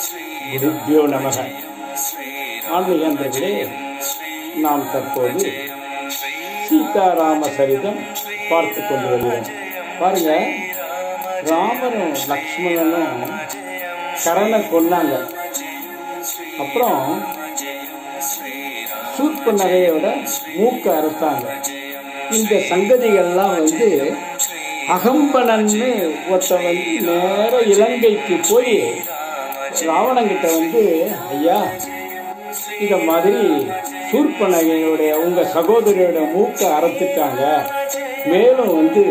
குருப்பியோ நமக ஆன்மீக அன்பர்களே நாம் தற்போது சீதாராம சரிதம் பார்த்து கொண்டு வருகிறோம் பாருங்க ராமரும் லக்ஷ்மணனும் கரனை கொன்னாங்க அப்புறம் சூர்ப நகையோட மூக்க அறுத்தாங்க இந்த சங்கதிகள்லாம் வந்து அகம்பனன்னு ஒருத்தன் வந்து நேர இலங்கைக்கு போய் ராவணங்கிட்ட வந்து ஐயா இந்த மாதிரி சூர்பனகையுடைய உங்க சகோதரியோட மூக்க அறுத்துட்டாங்க மேலும் வந்து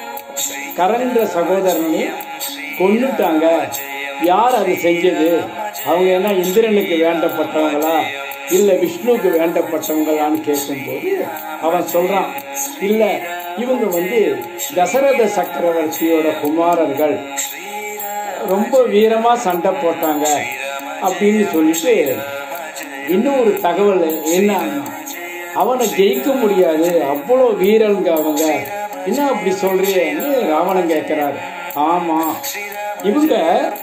கரண்ட சகோதரனை கொன்னுட்டாங்க யார் அது செஞ்சது அவங்க என்ன இந்திரனுக்கு வேண்டப்பட்டவங்களா இல்ல விஷ்ணுவுக்கு வேண்டப்பட்டவங்களான்னு கேட்கும்போது அவன் சொல்றான் இல்ல இவங்க வந்து தசரத சக்கரவர்த்தியோட குமாரர்கள் ரொம்ப வீரமா சண்டை போட்டாங்க அப்படின்னு சொல்லிட்டு இன்னொரு தகவல் என்ன அவனை ஜெயிக்க முடியாது அவ்வளோ வீரனுங்க அவங்க என்ன அப்படி சொல்றியன்னு ராவணன் கேட்கிறாரு ஆமா இவங்க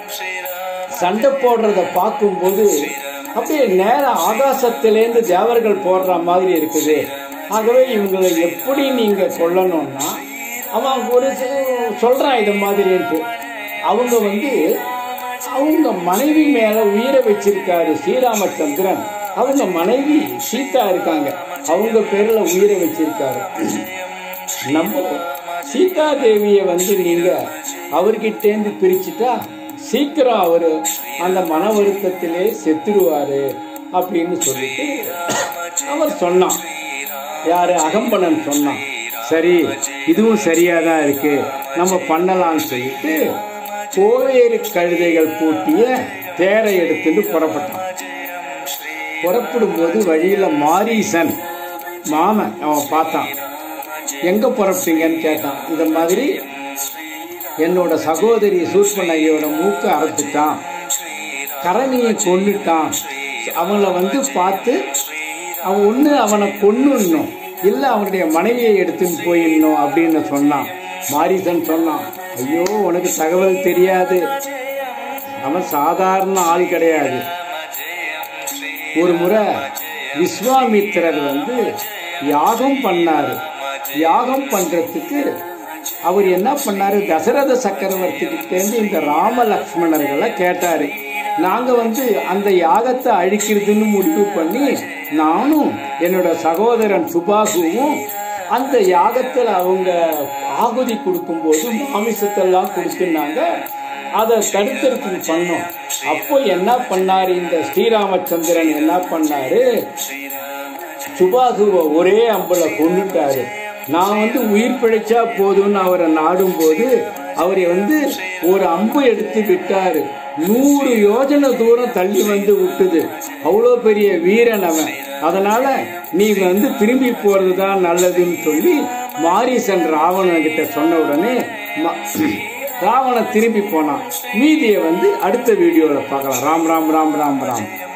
சண்டை போடுறத பார்க்கும்போது அப்படியே நேர ஆகாசத்திலேருந்து தேவர்கள் போடுற மாதிரி இருக்குது ஆகவே இவங்களை எப்படி நீங்க கொல்லணும்னா அவன் ஒரு சில- சொல்றான் இது மாதிரின்ட்டு அவங்க வந்து அவங்க மனைவி மேல உயிரை வச்சிருக்காரு ஸ்ரீராமச்சந்திரன் அவங்க மனைவி சீதா இருக்காங்க அவங்க பேர்ல உயிரை வச்சிருக்காரு நம்ம சீதா தேவிய வந்து நீங்க அவர்கிட்டேந்து பிரிச்சுட்டா சீக்கிரம் அவரு அந்த மன வருத்தத்திலே செத்துருவாரு அப்படின்னு சொல்லிட்டு அவர் சொன்னான் யாரு அகம்பனன் சொன்னான் சரி இதுவும் சரியா தான் இருக்கு நம்ம பண்ணலாம்னு சொல்லிட்டு கோவேறு கழுதைகள் பூட்டிய தேரை எடுத்துட்டு புறப்பட்டான் புறப்படும் போது வழியில மாரீசன் மாமன் அவன் பார்த்தான் எங்க புறப்பட்டீங்கன்னு கேட்டான் இந்த மாதிரி என்னோட சகோதரி சூர்பனகையோட மூக்க அறுத்துட்டான் கரணியை கொன்னுட்டான் அவங்கள வந்து பார்த்து அவன் ஒண்ணு அவனை கொன்னுடணும் இல்ல அவனுடைய மனைவியை எடுத்துன்னு போயிடணும் அப்படின்னு சொன்னான் மாரிசன் சொன்னான் ஐயோ உனக்கு தகவல் தெரியாது அவன் சாதாரண ஆள் கிடையாது ஒரு முறை விஸ்வாமித்திரர் வந்து யாகம் பண்ணாரு யாகம் பண்றதுக்கு அவர் என்ன பண்ணாரு தசரத சக்கரவர்த்தி கிட்டேருந்து இந்த ராம லக்ஷ்மணர்களை கேட்டாரு நாங்க வந்து அந்த யாகத்தை அழிக்கிறதுன்னு முடிவு பண்ணி நானும் என்னோட சகோதரன் சுபாகுவும் அந்த யாகத்துல அவங்க ஆகுதி கொடுக்கும்போது மாமிசத்தெல்லாம் கொடுத்துனாங்க அதை தடுக்கிறதுக்கு பண்ணோம் அப்போ என்ன பண்ணாரு இந்த ஸ்ரீராமச்சந்திரன் என்ன பண்ணாரு சுபாகுவை ஒரே அம்புல கொண்டுட்டாரு நான் வந்து உயிர் பிழைச்சா போதும்னு அவரை நாடும் போது அவரை வந்து ஒரு அம்பு எடுத்து விட்டாரு நூறு யோஜனை தூரம் தள்ளி வந்து விட்டுது அவ்வளோ பெரிய வீரன் அவன் அதனால நீ வந்து திரும்பி போறதுதான் நல்லதுன்னு சொல்லி மாரீசன் ராவணன் கிட்ட சொன்ன உடனே ம- ராவணன் திரும்பி போனான் மீதியை வந்து அடுத்த வீடியோல பார்க்கலாம் ராம் ராம் ராம் ராம் ராம்